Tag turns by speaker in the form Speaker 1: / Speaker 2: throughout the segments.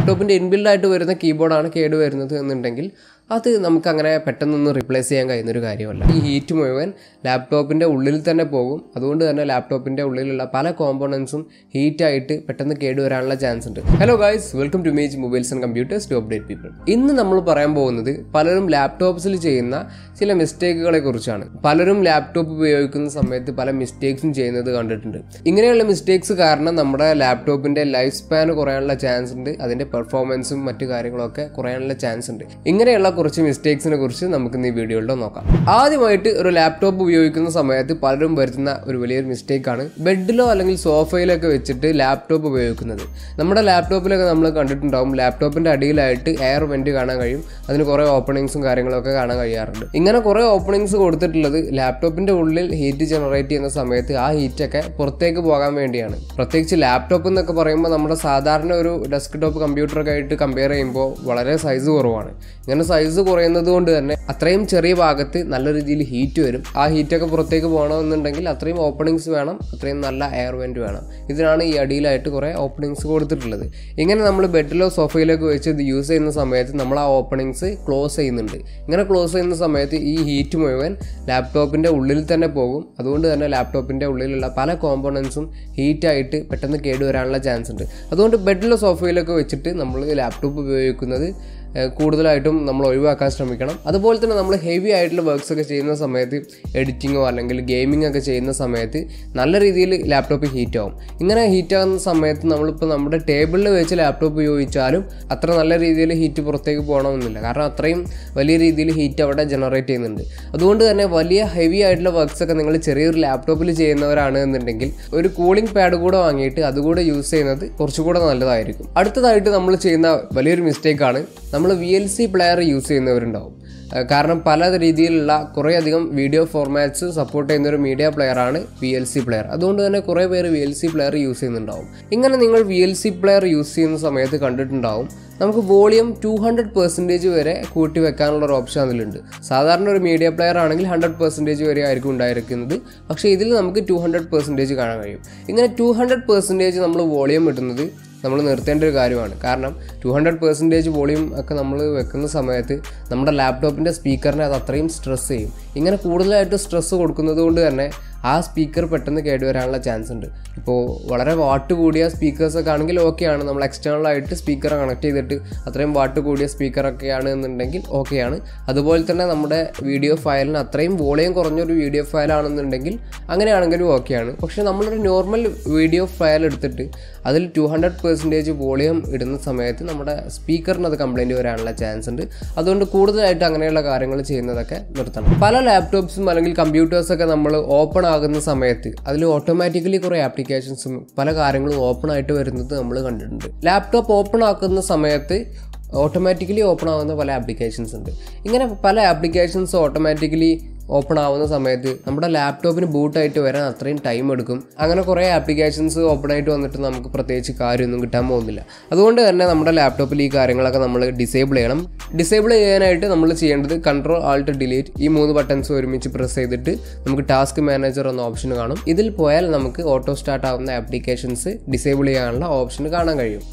Speaker 1: ലാപ്ടോപ്പിൻ്റെ inbuilt ആയിട്ട് വരുന്ന കീബോർഡാണ് കേട് വരുന്നത് എന്നുണ്ടെങ്കിൽ അത് നമുക്ക് അങ്ങനെ പെട്ടെന്നൊന്നും റിപ്ലേസ് ചെയ്യാൻ കഴിയുന്നൊരു കാര്യമല്ല ഈ ഹീറ്റ് മുഴുവൻ ലാപ്ടോപ്പിൻ്റെ ഉള്ളിൽ തന്നെ പോകും അതുകൊണ്ട് തന്നെ ലാപ്ടോപ്പിൻ്റെ ഉള്ളിലുള്ള പല കോമ്പോണൻസും ഹീറ്റായിട്ട് പെട്ടെന്ന് കേടുവരാനുള്ള ചാൻസ് ഉണ്ട് hello guys welcome to Mage mobiles and computers to update people ഇന്ന് നമ്മൾ പറയാൻ പോകുന്നത് പലരും ലാപ്ടോപ്സിൽ ചെയ്യുന്ന ചില മിസ്റ്റേക്കുകളെ കുറിച്ചാണ് പലരും ലാപ്ടോപ്പ് ഉപയോഗിക്കുന്ന സമയത്ത് പല മിസ്റ്റേക്സും ചെയ്യുന്നത് കണ്ടിട്ടുണ്ട് ഇങ്ങനെയുള്ള മിസ്റ്റേക്സ് കാരണം നമ്മുടെ ലാപ്ടോപ്പിന്റെ ലൈഫ് സ്പാൻ കുറയാനുള്ള ചാൻസ് ഉണ്ട് അതിന്റെ പെർഫോമൻസും മറ്റു കാര്യങ്ങളൊക്കെ കുറയാനുള്ള ചാൻസ് ഉണ്ട് ഇങ്ങനെയുള്ള കുറച്ച് മിസ്റ്റേക്സിനെ കുറിച്ച് നമുക്ക് ഈ വീഡിയോയിൽ നോക്കാം ആദ്യമായിട്ട് ഒരു ലാപ്ടോപ്പ് ഉപയോഗിക്കുന്ന സമയത്ത് പലരും വരുത്തുന്ന ഒരു വലിയൊരു മിസ്റ്റേക്കാണ് ബെഡിലോ അല്ലെങ്കിൽ സോഫയിലൊക്കെ വെച്ചിട്ട് ലാപ്ടോപ്പ് ഉപയോഗിക്കുന്നത് നമ്മുടെ ലാപ്ടോപ്പിലൊക്കെ നമ്മൾ കണ്ടിട്ടുണ്ടാവും ലാപ്ടോപ്പിന്റെ അടിയിലായിട്ട് എയർ വെന്റ് കാണാൻ കഴിയും അതിന് കുറേ ഓപ്പണിങ്സും കാര്യങ്ങളൊക്കെ കാണാൻ കഴിയാറുണ്ട് ഇങ്ങനെ കുറേ ഓപ്പണിങ്സ് കൊടുത്തിട്ടുള്ളത് ലാപ്ടോപ്പിന്റെ ഉള്ളിൽ ഹീറ്റ് ജനറേറ്റ് ചെയ്യുന്ന സമയത്ത് ആ ഹീറ്റൊക്കെ പുറത്തേക്ക് പോകാൻ വേണ്ടിയാണ് പ്രത്യേകിച്ച് ലാപ്ടോപ്പ് എന്നൊക്കെ പറയുമ്പോൾ നമ്മുടെ സാധാരണ ഒരു ഡെസ്ക്ടോപ്പ് കമ്പ്യൂട്ടറൊക്കെ ആയിട്ട് കമ്പയർ ചെയ്യുമ്പോൾ വളരെ സൈസ് കുറവാണ് ഇങ്ങനെ സൈസ് കുറയുന്നത് കൊണ്ട് തന്നെ അത്രയും ചെറിയ ഭാഗത്ത് നല്ല രീതിയിൽ ഹീറ്റ് വരും ആ ഹീറ്റൊക്കെ പുറത്തേക്ക് പോകണമെന്നുണ്ടെങ്കിൽ അത്രയും ഓപ്പണിങ്സ് വേണം അത്രയും നല്ല എയർ വെന്റ് വേണം ഇതിനാണ് ഈ അടിയിലായിട്ട് കുറേ ഓപ്പണിങ്സ് കൊടുത്തിട്ടുള്ളത് ഇങ്ങനെ നമ്മൾ ബെഡിലോ സോഫയിലൊക്കെ വെച്ച് ഇത് യൂസ് ചെയ്യുന്ന സമയത്ത് നമ്മൾ ആ ഓപ്പണിങ്സ് ക്ലോസ് ചെയ്യുന്നുണ്ട് ഇങ്ങനെ ക്ലോസ് ചെയ്യുന്ന സമയത്ത് ഈ ഹീറ്റ് മുഴുവൻ ലാപ്ടോപ്പിൻ്റെ ഉള്ളിൽ തന്നെ പോകും അതുകൊണ്ട് തന്നെ ലാപ്ടോപ്പിൻ്റെ ഉള്ളിലുള്ള പല കോമ്പോണൻസും ഹീറ്റായിട്ട് പെട്ടെന്ന് കേടുവരാനുള്ള ചാൻസ് ഉണ്ട് അതുകൊണ്ട് ബെഡിലോ സോഫയിലൊക്കെ വെച്ചിട്ട് നമ്മൾ ലാപ്ടോപ്പ് ഉപയോഗിക്കുന്നത് ഏഹ് കൂടുതലായിട്ടും നമ്മൾ ഒഴിവാക്കാൻ ശ്രമിക്കണം അതുപോലെ തന്നെ നമ്മൾ ഹെവി ആയിട്ടുള്ള വർക്ക്സ് ഒക്കെ ചെയ്യുന്ന സമയത്ത് എഡിറ്റിങ്ങോ അല്ലെങ്കിൽ ഗെയിമിംഗ് ഒക്കെ ചെയ്യുന്ന സമയത്ത് നല്ല രീതിയിൽ ലാപ്ടോപ്പ് ഹീറ്റ് ആവും ഇങ്ങനെ ഹീറ്റ് ആകുന്ന സമയത്ത് നമ്മളിപ്പോൾ നമ്മുടെ ടേബിളിൽ വെച്ച് ലാപ്ടോപ്പ് ഉപയോഗിച്ചാലും അത്ര നല്ല രീതിയിൽ ഹീറ്റ് പുറത്തേക്ക് പോകണമെന്നില്ല കാരണം അത്രയും വലിയ രീതിയിൽ ഹീറ്റ് അവിടെ ജനറേറ്റ് ചെയ്യുന്നുണ്ട് അതുകൊണ്ട് തന്നെ വലിയ ഹെവി ആയിട്ടുള്ള വർക്ക്സ് ഒക്കെ നിങ്ങൾ ചെറിയൊരു ലാപ്ടോപ്പിൽ ചെയ്യുന്നവരാണ് എന്നുണ്ടെങ്കിൽ ഒരു കൂളിംഗ് പാഡ് കൂടെ വാങ്ങിയിട്ട് അതുകൂടെ യൂസ് ചെയ്യുന്നത് കുറച്ചുകൂടെ നല്ലതായിരിക്കും അടുത്തതായിട്ട് നമ്മൾ ചെയ്യുന്ന വലിയൊരു മിസ്റ്റേക്കാണ് നമ്മൾ V L C player use ചെയ്യുന്നവരുണ്ടാവും ഏഹ് കാരണം പല രീതിയിലുള്ള കുറേയധികം വീഡിയോ ഫോർമാറ്റ്സ് സപ്പോർട്ട് ചെയ്യുന്ന ഒരു മീഡിയ പ്ലെയറാണ് വി എൽ സി പ്ലെയർ അതുകൊണ്ട് തന്നെ കുറേ പേര് V L C player use ചെയ്യുന്നുണ്ടാവും ഇങ്ങനെ നിങ്ങൾ V L C player use ചെയ്യുന്ന സമയത്ത് കണ്ടിട്ടുണ്ടാവും നമുക്ക് വോളിയം ടു ഹൺഡ്രഡ് പെർസെൻറ്റേജ് വരെ കൂട്ടി വെക്കാനുള്ള ഒരു ഓപ്ഷൻ അതിലുണ്ട് സാധാരണ ഒരു മീഡിയ പ്ലെയർ ആണെങ്കിൽ ഹൺഡ്രഡ് പെർസെൻറ്റേജ് വരെ ആയിരിക്കും ഉണ്ടായിരിക്കുന്നത് പക്ഷേ ഇതിൽ നമുക്ക് ടു ഹൺഡ്രഡ് പെർസെൻറ്റേജ് കാണാൻ കഴിയും ഇങ്ങനെ ടു ഹൺഡ്രഡ് പെർസെൻറ്റേജ് നമ്മൾ വോളിയം ഇടുന്നത് നമ്മൾ നിർത്തേണ്ട ഒരു കാര്യമാണ് കാരണം ടു ഹൺഡ്രഡ് പെർസെൻറ്റേജ് വോളിയം ഒക്കെ നമ്മൾ വെക്കുന്ന സമയത്ത് നമ്മുടെ ലാപ്ടോപ്പിൻ്റെ സ്പീക്കറിനെ അത് അത്രയും സ്ട്രെസ് ചെയ്യും ഇങ്ങനെ കൂടുതലായിട്ട് സ്ട്രെസ് കൊടുക്കുന്നത് കൊണ്ട് തന്നെ ആ സ്പീക്കർ പെട്ടെന്ന് കേടുവരാനുള്ള ചാൻസ് ഉണ്ട് ഇപ്പോൾ വളരെ വാട്ട് കൂടിയ സ്പീക്കേഴ്സൊക്കെ ആണെങ്കിൽ ഓക്കെയാണ് നമ്മൾ എക്സ്റ്റേണൽ ആയിട്ട് സ്പീക്കർ കണക്ട് ചെയ്തിട്ട് അത്രയും വാട്ട് കൂടിയ സ്പീക്കറൊക്കെയാണ് എന്നുണ്ടെങ്കിൽ ഓക്കെയാണ് അതുപോലെ തന്നെ നമ്മുടെ വീഡിയോ ഫയലിന് അത്രയും വോളിയം കുറഞ്ഞൊരു വീഡിയോ ഫയലാണെന്നുണ്ടെങ്കിൽ അങ്ങനെയാണെങ്കിലും ഓക്കെയാണ് പക്ഷേ നമ്മളൊരു നോർമൽ വീഡിയോ ഫയൽ എടുത്തിട്ട് അതിൽ ടു ഹൺഡ്രഡ് പെർസെൻറ്റേജ് വോളിയം ഇടുന്ന സമയത്ത് നമ്മുടെ സ്പീക്കറിന് അത് കംപ്ലൈൻറ്റ് വരാനുള്ള ചാൻസ് ഉണ്ട് അതുകൊണ്ട് കൂടുതലായിട്ട് അങ്ങനെയുള്ള കാര്യങ്ങൾ ചെയ്യുന്നതൊക്കെ നിർത്തണം പല ലാപ്ടോപ്സും അല്ലെങ്കിൽ കമ്പ്യൂട്ടേഴ്സൊക്കെ നമ്മൾ ഓപ്പൺ ആകുന്ന സമയത്ത് അതിൽ ഓട്ടോമാറ്റിക്കലി കുറേ ആപ്ലിക്കേഷൻസും പല കാര്യങ്ങളും ഓപ്പൺ ആയിട്ട് വരുന്നത് നമ്മൾ കണ്ടിട്ടുണ്ട് ലാപ്ടോപ്പ് ഓപ്പൺ ആക്കുന്ന സമയത്ത് ഓട്ടോമാറ്റിക്കലി ഓപ്പൺ ആവുന്ന പല ആപ്ലിക്കേഷൻസ് ഉണ്ട് ഇങ്ങനെ പല ആപ്ലിക്കേഷൻസ് ഓട്ടോമാറ്റിക്കലി ഓപ്പൺ ആവുന്ന സമയത്ത് നമ്മുടെ ലാപ്ടോപ്പിന് ബൂട്ടായിട്ട് വരാൻ അത്രയും ടൈം എടുക്കും അങ്ങനെ കുറേ ആപ്ലിക്കേഷൻസ് ഓപ്പൺ ആയിട്ട് വന്നിട്ട് നമുക്ക് പ്രത്യേകിച്ച് കാര്യമൊന്നും കിട്ടാൻ പോകുന്നില്ല അതുകൊണ്ട് തന്നെ നമ്മുടെ ലാപ്ടോപ്പിൽ ഈ കാര്യങ്ങളൊക്കെ നമ്മൾ ഡിസേബിൾ ചെയ്യണം ഡിസേബിൾ ചെയ്യാനായിട്ട് നമ്മൾ ചെയ്യേണ്ടത് കൺട്രോൾ ആൾട്ട് ഡിലീറ്റ് ഈ മൂന്ന് ബട്ടൺസ് ഒരുമിച്ച് പ്രസ് ചെയ്തിട്ട് നമുക്ക് ടാസ്ക് മാനേജർ എന്ന ഓപ്ഷൻ കാണും ഇതിൽ പോയാൽ നമുക്ക് ഓട്ടോ സ്റ്റാർട്ട് ആവുന്ന ആപ്ലിക്കേഷൻസ് ഡിസേബിൾ ചെയ്യാനുള്ള ഓപ്ഷൻ കാണാൻ കഴിയും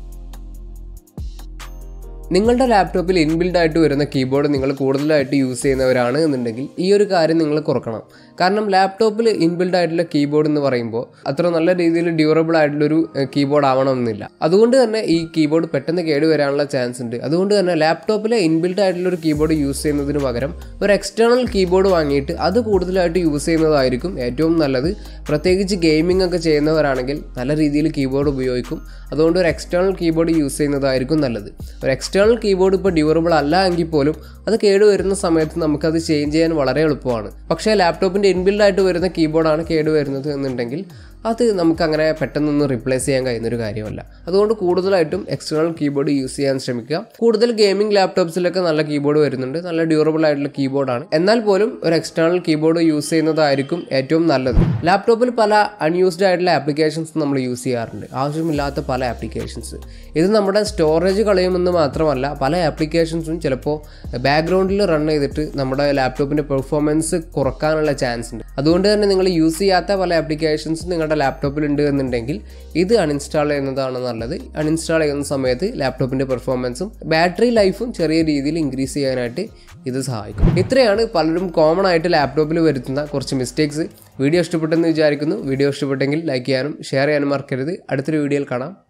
Speaker 1: നിങ്ങളുടെ ലാപ്ടോപ്പിൽ ഇൻബിൽഡ് ആയിട്ട് വരുന്ന കീബോർഡ് നിങ്ങൾ കൂടുതലായിട്ട് യൂസ് ചെയ്യുന്നവരാണ് എന്നുണ്ടെങ്കിൽ ഈ ഒരു കാര്യം നിങ്ങൾ കുറക്കണം കാരണം ലാപ്ടോപ്പിൽ ഇൻബിൽഡ് ആയിട്ടുള്ള കീബോർഡ് എന്ന് പറയുമ്പോൾ അത്ര നല്ല രീതിയിൽ ഡ്യൂറബിൾ ആയിട്ടുള്ളൊരു കീബോർഡ് ആവണമെന്നില്ല അതുകൊണ്ട് തന്നെ ഈ കീബോർഡ് പെട്ടെന്ന് കേടുവരാനുള്ള ചാൻസ് ഉണ്ട് അതുകൊണ്ട് തന്നെ ലാപ്ടോപ്പിലെ ഇൻബിൽഡ് ആയിട്ടുള്ള ഒരു കീബോർഡ് യൂസ് ചെയ്യുന്നതിന് പകരം ഒരു എക്സ്റ്റേണൽ കീബോർഡ് വാങ്ങിയിട്ട് അത് കൂടുതലായിട്ട് യൂസ് ചെയ്യുന്നതായിരിക്കും ഏറ്റവും നല്ലത് പ്രത്യേകിച്ച് ഗെയിമിംഗ് ഒക്കെ ചെയ്യുന്നവരാണെങ്കിൽ നല്ല രീതിയിൽ കീബോർഡ് ഉപയോഗിക്കും അതുകൊണ്ട് ഒരു എക്സ്റ്റേണൽ കീബോർഡ് യൂസ് ചെയ്യുന്നതായിരിക്കും നല്ലത് ഒരു എക്സ്റ്റേണൽ കീബോർഡ് ഇപ്പോൾ ഡ്യൂറബിൾ അല്ല എങ്കിൽ പോലും അത് കേട് വരുന്ന സമയത്ത് നമുക്കത് ചേഞ്ച് ചെയ്യാൻ വളരെ എളുപ്പമാണ് പക്ഷേ ലാപ്ടോപ്പിൻ്റെ ഇൻബിൽഡ് ആയിട്ട് വരുന്ന കീബോർഡാണ് കേട് വരുന്നത് എന്നുണ്ടെങ്കിൽ അത് നമുക്ക് അങ്ങനെ പെട്ടെന്നൊന്നും റിപ്ലേസ് ചെയ്യാൻ കഴിയുന്ന ഒരു കാര്യമല്ല അതുകൊണ്ട് കൂടുതലായിട്ടും എക്സ്റ്റേണൽ കീബോർഡ് യൂസ് ചെയ്യാൻ ശ്രമിക്കുക കൂടുതൽ ഗെയിമിംഗ് ലാപ്ടോപ്സിലൊക്കെ നല്ല കീബോർഡ് വരുന്നുണ്ട് നല്ല ഡ്യൂറബിൾ ആയിട്ടുള്ള കീബോർഡാണ് എന്നാൽ പോലും ഒരു എക്സ്റ്റേണൽ കീബോർഡ് യൂസ് ചെയ്യുന്നതായിരിക്കും ഏറ്റവും നല്ലത് ലാപ്ടോപ്പിൽ പല അൺയൂസ്ഡ് ആയിട്ടുള്ള ആപ്ലിക്കേഷൻസ് നമ്മൾ യൂസ് ചെയ്യാറുണ്ട് ആവശ്യമില്ലാത്ത പല ആപ്ലിക്കേഷൻസ് ഇത് നമ്മുടെ സ്റ്റോറേജ് കളയുമെന്ന് മാത്രമല്ല പല ആപ്ലിക്കേഷൻസും ചിലപ്പോൾ ബാക്ക്ഗ്രൗണ്ടിൽ റൺ ചെയ്തിട്ട് നമ്മുടെ ലാപ്ടോപ്പിൻ്റെ പെർഫോമൻസ് കുറക്കാനുള്ള ചാൻസ് ഉണ്ട് അതുകൊണ്ട് തന്നെ നിങ്ങൾ യൂസ് ചെയ്യാത്ത പല ആപ്ലിക്കേഷൻസ് നിങ്ങളുടെ നിങ്ങളുടെ ലാപ്ടോപ്പിൽ ഉണ്ട് എന്നുണ്ടെങ്കിൽ ഇത് അൺഇൻസ്റ്റാൾ ചെയ്യുന്നതാണ് നല്ലത് അൺഇൻസ്റ്റാൾ ചെയ്യുന്ന സമയത്ത് ലാപ്ടോപ്പിൻ്റെ പെർഫോമൻസും ബാറ്ററി ലൈഫും ചെറിയ രീതിയിൽ ഇൻക്രീസ് ചെയ്യാനായിട്ട് ഇത് സഹായിക്കും ഇത്രയാണ് പലരും കോമൺ ആയിട്ട് ലാപ്ടോപ്പിൽ വരുത്തുന്ന കുറച്ച് മിസ്റ്റേക്സ് വീഡിയോ ഇഷ്ടപ്പെട്ടെന്ന് വിചാരിക്കുന്നു വീഡിയോ ഇഷ്ടപ്പെട്ടെങ്കിൽ ലൈക്ക് ചെയ്യാനും ഷെയർ ചെയ്യാനും മറക്കരുത് അടുത്തൊരു വീഡിയോയിൽ കാണാം